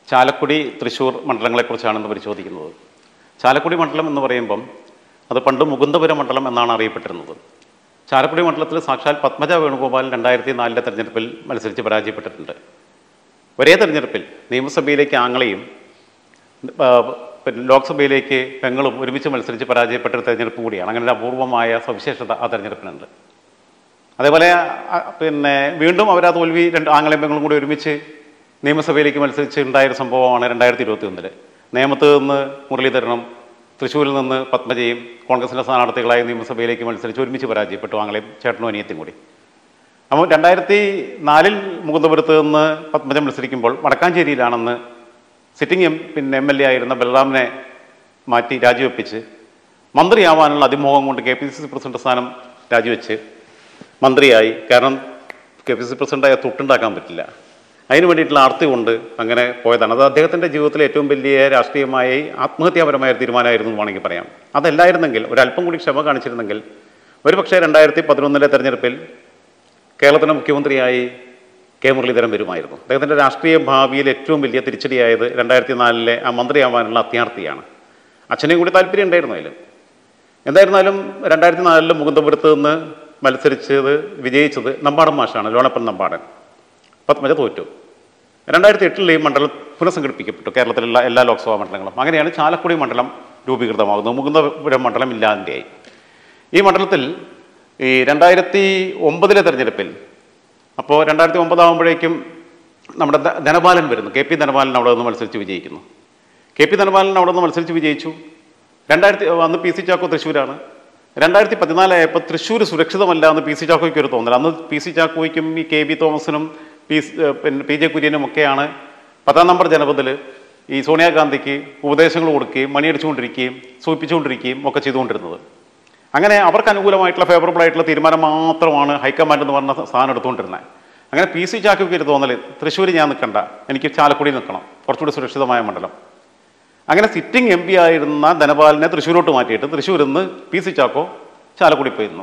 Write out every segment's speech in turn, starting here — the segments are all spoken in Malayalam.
ചാലക്കുടി തൃശ്ശൂർ മണ്ഡലങ്ങളെക്കുറിച്ചാണ് ഇന്ന് പരിശോധിക്കുന്നത് ചാലക്കുടി മണ്ഡലം എന്ന് പറയുമ്പം അത് പണ്ട് മുകുന്ദപുരം മണ്ഡലം എന്നാണ് അറിയപ്പെട്ടിരുന്നത് ചാലക്കുടി മണ്ഡലത്തിൽ സാക്ഷാൽ പത്മജ വേണുഗോപാൽ രണ്ടായിരത്തി നാലിലെ തെരഞ്ഞെടുപ്പിൽ മത്സരിച്ച് പരാജയപ്പെട്ടിട്ടുണ്ട് ഒരേ തെരഞ്ഞെടുപ്പിൽ നിയമസഭയിലേക്ക് ആങ്ങളെയും ആ, പിന്നെ ലോക്സഭയിലേക്ക് പെങ്ങളും ഒരുമിച്ച് മത്സരിച്ച് പരാജയപ്പെട്ട ഒരു തെരഞ്ഞെടുപ്പ് കൂടിയാണ് അങ്ങനെ ഒരു അപൂർവമായ സവിശേഷത ആ തെരഞ്ഞെടുപ്പിനുണ്ട് അതേപോലെ ആ, പിന്നെ വീണ്ടും അവർ ആ തോൽവി രണ്ട് ആങ്ങളെയും പെങ്ങളും കൂടി ഒരുമിച്ച് നിയമസഭയിലേക്ക് മത്സരിച്ച് ഉണ്ടായൊരു സംഭവമാണ് രണ്ടായിരത്തി ഇരുപത്തി ഒന്നില് നേമത്ത് നിന്ന് മുരളീധരനും തൃശ്ശൂരിൽ നിന്ന് പത്മജയും കോൺഗ്രസിൻ്റെ സ്ഥാനാർത്ഥികളായി നിയമസഭയിലേക്ക് മത്സരിച്ച് ഒരുമിച്ച് പരാജയപ്പെട്ടു ആങ്ങളെയും ചേട്ടനും അനിയത്തിയും കൂടി അപ്പോൾ രണ്ടായിരത്തി നാലിൽ മുകുന്ദപുരത്ത് നിന്ന് പത്മജ മത്സരിക്കുമ്പോൾ വടക്കാഞ്ചേരിയിലാണെന്ന് സിറ്റിംഗ് എം പിന്നെ എം എൽ എ ആയിരുന്ന ബലറാമിനെ മാറ്റി രാജിവെപ്പിച്ച് മന്ത്രിയാവാനുള്ള അതിമോഹം കൊണ്ട് K P C C president സ്ഥാനം രാജിവെച്ച് മന്ത്രിയായി കാരണം കെ പി സി സി പ്രസിഡന്റായ തൊട്ടുണ്ടാക്കാൻ പറ്റില്ല അതിന് വേണ്ടിയിട്ടുള്ള ആർത്തി കൊണ്ട് അങ്ങനെ പോയതാണ് അത് അദ്ദേഹത്തിൻ്റെ ജീവിതത്തിലെ ഏറ്റവും വലിയ രാഷ്ട്രീയമായി ആത്മഹത്യാപരമായ ഒരു തീരുമാനമായിരുന്നു എന്ന് വേണമെങ്കിൽ പറയാം അതല്ലായിരുന്നെങ്കിൽ ഒരല്പം കൂടി ക്ഷമ കാണിച്ചിരുന്നെങ്കിൽ ഒരുപക്ഷെ രണ്ടായിരത്തി പതിനൊന്നിലെ തെരഞ്ഞെടുപ്പിൽ കേരളത്തിൻ്റെ മുഖ്യമന്ത്രിയായി കെ മുരളീധരൻ വരുമായിരുന്നു അദ്ദേഹത്തിൻ്റെ രാഷ്ട്രീയ ഭാവിയിൽ ഏറ്റവും വലിയ തിരിച്ചടിയായത് രണ്ടായിരത്തി നാലിലെ ആ മന്ത്രിയാവാനുള്ള അത്യാർത്ഥിയാണ് അച്ഛനെയും കൂടി താല്പര്യം ഉണ്ടായിരുന്നു അതിൽ എന്തായിരുന്നാലും രണ്ടായിരത്തി നാലിൽ മുകുന്ദപുരത്ത് നിന്ന് മത്സരിച്ചത് വിജയിച്ചത് നമ്പാടൻ മാഷാണ് ലോണപ്പൻ നമ്പാടൻ പത്മജ തോറ്റു രണ്ടായിരത്തി എട്ടിൽ ഈ മണ്ഡലം പുനഃസംഘടിപ്പിക്കപ്പെട്ടു കേരളത്തിലുള്ള എല്ലാ ലോക്സഭാ മണ്ഡലങ്ങളും അങ്ങനെയാണ് ചാലക്കുടി മണ്ഡലം രൂപീകൃതമാകുന്നത് മുകുന്ദപുരം മണ്ഡലം ഇല്ലാതെയായി ഈ മണ്ഡലത്തിൽ ഈ രണ്ടായിരത്തി ഒമ്പതിലെ തെരഞ്ഞെടുപ്പിൽ അപ്പോൾ രണ്ടായിരത്തി ഒമ്പതാകുമ്പോഴേക്കും നമ്മുടെ ധ- ധനപാലൻ വരുന്നു കെ പി ധനപാലൻ അവിടെ നിന്ന് മത്സരിച്ച് വിജയിക്കുന്നു കെ പി ധനപാലൻ അവിടെ നിന്ന് മത്സരിച്ച് വിജയിച്ചു രണ്ടായിരത്തി അന്ന് പി സി ചാക്കോ തൃശ്ശൂരാണ് രണ്ടായിരത്തി പതിനാലായപ്പോൾ തൃശ്ശൂർ സുരക്ഷിതമല്ല എന്ന് പി സി ചാക്കോയ്ക്ക് ഒരു തോന്നൽ അന്ന് പി സി ചാക്കോയ്ക്കും ഈ കെ ബി തോമസിനും പി സ്- ഏഹ് പിന്നെ പി ജെ കുര്യനും ഒക്കെയാണ് പത്താം നമ്പർ ജനപതിൽ ഈ സോണിയാഗാന്ധിക്ക് ഉപദേശങ്ങൾ കൊടുക്കുകയും മണിയടിച്ചുകൊണ്ടിരിക്കുകയും സൂചിപ്പിച്ചുകൊണ്ടിരിക്കുകയും ഒക്കെ ചെയ്തുകൊണ്ടിരുന്നത് അങ്ങനെ അവർക്ക് അനുകൂലമായിട്ടുള്ള ഫേവറബിൾ ആയിട്ടുള്ള തീരുമാനം മാത്രമാണ് ഹൈക്കമാൻഡ് എന്ന് പറഞ്ഞ സ്ഥാനം എടുത്തുകൊണ്ടിരുന്നത് അങ്ങനെ പി സി ചാക്കോയ്ക്ക് ഒരു തോന്നൽ തൃശ്ശൂർ ഞാൻ നിൽക്കണ്ട എനിക്ക് ചാലക്കുടി നിൽക്കണം കുറച്ചുകൂടി സുരക്ഷിതമായ മണ്ഡലം അങ്ങനെ സിറ്റിംഗ് എം പി ആയിരുന്ന ധനപാലിനെ തൃശ്ശൂരോട്ട് മാറ്റിയിട്ട് തൃശ്ശൂരിൽ നിന്ന് പി സി ചാക്കോ ചാലക്കുടി പോയിരുന്നു